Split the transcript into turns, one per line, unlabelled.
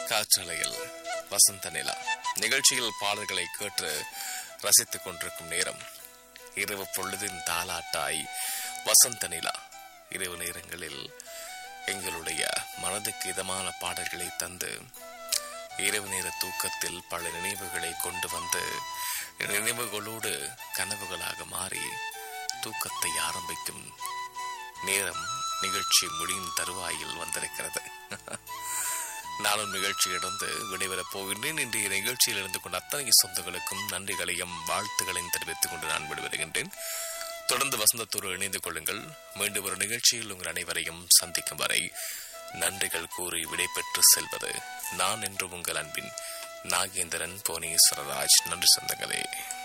காற்றலையில் வசந்த நிலா நிகழ்ச்சியில் பாடல்களை கேட்டு ரசித்துக் கொண்டிருக்கும் நேரம் இரவு பொழுதின் தாலாட்டாய் வசந்த நிலா இரவு நேரங்களில் எங்களுடைய மனதுக்கு இதமான பாடல்களை தந்து இரவு நேர தூக்கத்தில் பல நினைவுகளை கொண்டு வந்து நினைவுகளோடு கனவுகளாக மாறி தூக்கத்தை ஆரம்பிக்கும் நேரம் நிகழ்ச்சி முடியும் தருவாயில் வந்திருக்கிறது நானும் நிகழ்ச்சியிலிருந்து விடைபெறப் போகின்றேன் இன்றைய நிகழ்ச்சியில் இருந்து கொண்ட அத்தனை சொந்தங்களுக்கும் நன்றிகளையும் வாழ்த்துக்களையும் தெரிவித்துக் கொண்டு நான் விடைபெறுகின்றேன் தொடர்ந்து வசந்தத்தோடு இணைந்து கொள்ளுங்கள் மீண்டும் ஒரு நிகழ்ச்சியில் உங்கள் அனைவரையும் சந்திக்கும் வரை நன்றிகள் கூறி விடைபெற்று செல்வது நான் என்று உங்கள் அன்பின் நாகேந்திரன் புவனேஸ்வரராஜ் நன்றி சொந்தங்களே